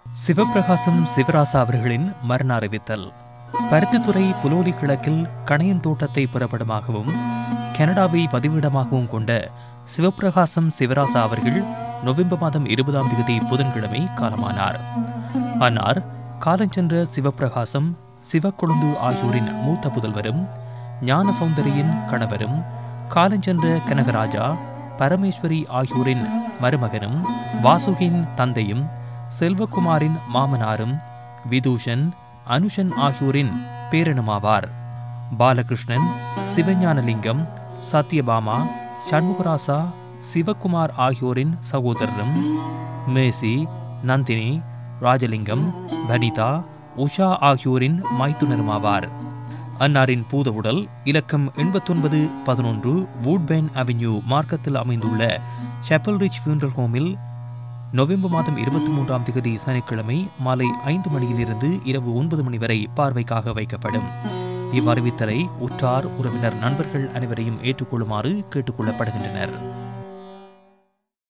சிவப்பிரகாசம் சிவராசா அவர்களின் மரண அறிவித்தல் பருத்தித்துறை புலோலி கிழக்கில் கணையன் தோட்டத்தை புறப்படமாகவும் கனடாவை பதிவிடமாகவும் கொண்ட சிவப்பிரகாசம் சிவராசா அவர்கள் நவம்பர் மாதம் இருபதாம் தேதி புதன்கிழமை காலமானார் அன்னார் காலஞ்சென்ற சிவப்பிரகாசம் சிவக்கொழுந்து ஆகியோரின் மூத்த புதல்வரும் ஞான சௌந்தரியின் கணவரும் காலஞ்சென்ற கனகராஜா பரமேஸ்வரி ஆகியோரின் மருமகனும் வாசுகின் தந்தையும் செல்வகுமாரின் மாமனாரும் விதூஷன் அனுஷன் ஆகியோரின் பேரனுமாவார் பாலகிருஷ்ணன் சிவஞானலிங்கம் சத்யபாமா சண்முகராசா சிவகுமார் ஆகியோரின் சகோதரரும் மேசி நந்தினி ராஜலிங்கம் வனிதா உஷா ஆகியோரின் மைத்துனருமாவார் அன்னாரின் பூத உடல் இலக்கம் எண்பத்தொன்பது பதினொன்று வூட்பேன் அவென்யூ மார்க்கத்தில் அமைந்துள்ள செப்பல் ரிச் ஃபியூனரல் ஹோமில் நவம்பர் மாதம் இருபத்தி மூன்றாம் தேதி சனிக்கிழமை மாலை ஐந்து மணியிலிருந்து இரவு ஒன்பது மணி வரை பார்வைக்காக வைக்கப்படும் இவ்வறிவித்தலை உற்றார் உறவினர் நண்பர்கள் அனைவரையும் ஏற்றுக்கொள்ளுமாறு கேட்டுக்கொள்ளப்படுகின்றனர்